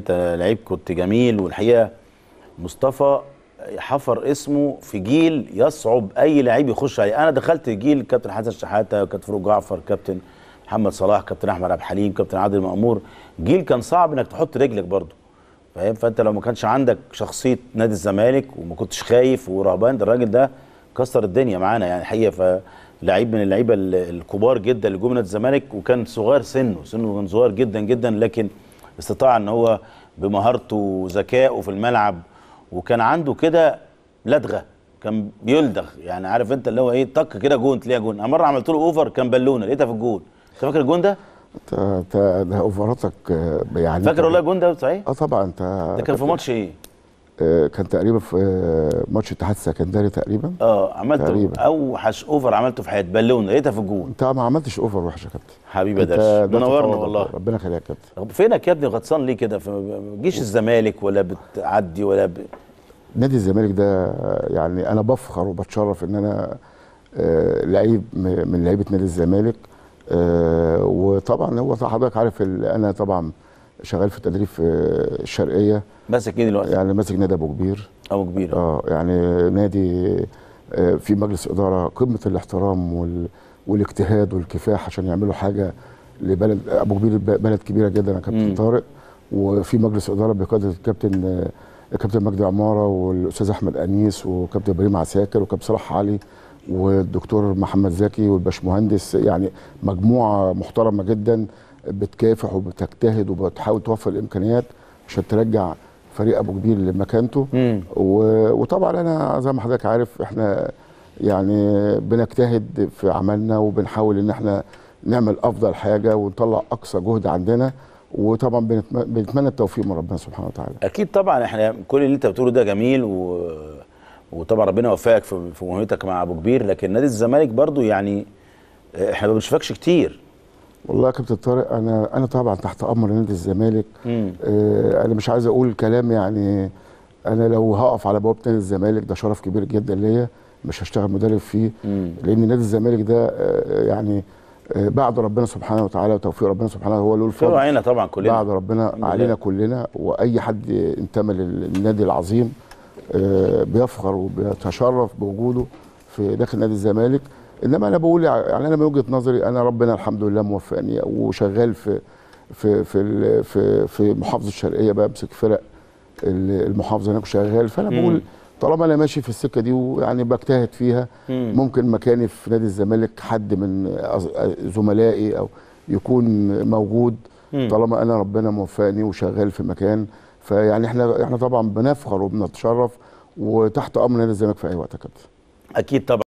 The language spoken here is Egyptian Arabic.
انت لعيب كنت جميل والحقيقه مصطفى حفر اسمه في جيل يصعب اي لعيب يخش عليه انا دخلت جيل كابتن حسن شحاته كابتن فاروق جعفر كابتن محمد صلاح كابتن احمد عبد الحليم كابتن عادل مامور جيل كان صعب انك تحط رجلك برضه فاهم فانت لو ما كانش عندك شخصيه نادي الزمالك وما كنتش خايف ورهبان ده الراجل ده كسر الدنيا معانا يعني الحقيقه فلعيب من اللعيبه ال- الكبار جدا اللي جم نادي الزمالك وكان صغير سنه سنه كان صغير جدا جدا لكن استطاع ان هو بمهارته وذكائه في الملعب وكان عنده كده لدغه كان بيلدغ يعني عارف انت اللي هو ايه طق كده جون تلاقيها جون انا مره عملت له اوفر كان بالونه لقيتها في الجون انت فاكر الجون ده؟ انت انت ده اوفراتك آه، يعني فاكر والله الجون ده صحيح؟ اه طبعا انت ده كان في ماتش ايه؟ آه، كان تقريبا في آه، ماتش اتحاد السكندري تقريبا اه عملت تقريبا. اوحش اوفر عملته في حياتي بالونه لقيتها في الجون انت ما عملتش اوفر وحش يا كابتن حبيبي يا انت درش ده منورنا تفوق والله ربنا يخليك يا كابتن طب فينك يا ابني غطسان ليه كده في- ما بتجيش الزمالك ولا بتعدي ولا ب... نادي الزمالك ده آه، يعني انا بفخر وبتشرف ان انا آه، لعيب م- من لعيبه نادي الزمالك آه، وطبعا هو طبعا حضرتك عارف ال- انا طبعا شغال في التدريب في الشرقيه ماسك ايه دلوقتي؟ يعني ماسك نادي ابو كبير ابو كبير اه يعني نادي آه، في مجلس اداره قمه الاحترام وال والاجتهاد والكفاح عشان يعملوا حاجه لبلد ابو كبير ب- بلد كبيره جدا يا مم. كابتن طارق وفي مجلس اداره بقياده الكابتن آه، الكابتن مجدي عماره والاستاذ احمد انيس وكابتن ابراهيم عساكر وكابتن صلاح علي والدكتور محمد زكي والباشمهندس يعني مجموعه محترمه جدا بتكافح وبتجتهد وبتحاول توفر الامكانيات عشان ترجع فريق ابو كبير لمكانته مم. و- وطبعا انا زي ما حضرتك عارف احنا يعني بنجتهد في عملنا وبنحاول ان احنا نعمل افضل حاجه ونطلع اقصى جهد عندنا وطبعا بنتم- بنتمنى التوفيق من ربنا سبحانه وتعالى اكيد طبعا احنا كل اللي انت بتقوله ده جميل و... وطبعا ربنا يوفقك في في مهمتك مع ابو كبير لكن نادي الزمالك برضو يعني احنا ما بنشوفكش كتير والله يا كابتن طارق انا انا طبعا تحت امر نادي الزمالك مم. آه، انا مش عايز اقول كلام يعني انا لو هقف على بوابه نادي الزمالك ده شرف كبير جدا ليا مش هشتغل مدرب فيه مم. لان نادي الزمالك ده آه، يعني آه، بعد ربنا سبحانه وتعالى وتوفيق ربنا سبحانه هو له خير الفضل وعينا طبعا كلنا بعد ربنا الحمد لله. علينا كلنا واي حد انتمى للنادي العظيم آه، بيفخر وبيتشرف بوجوده في داخل نادي الزمالك انما انا بقول يعني انا من وجهه نظري انا ربنا الحمد لله موفقني وشغال في في في ال- في, في محافظه الشرقيه بمسك فرق ال- المحافظه هناك شغال فانا مم. بقول طالما انا ماشي في السكه دي ويعني بجتهد فيها مم. ممكن مكاني في نادي الزمالك حد من أص- زملائي او يكون موجود مم. طالما انا ربنا موفقني وشغال في مكان فيعني احنا احنا طبعا بنفخر وبنتشرف وتحت امر نادي الزمالك في اي وقت يا كابتن اكيد طبعا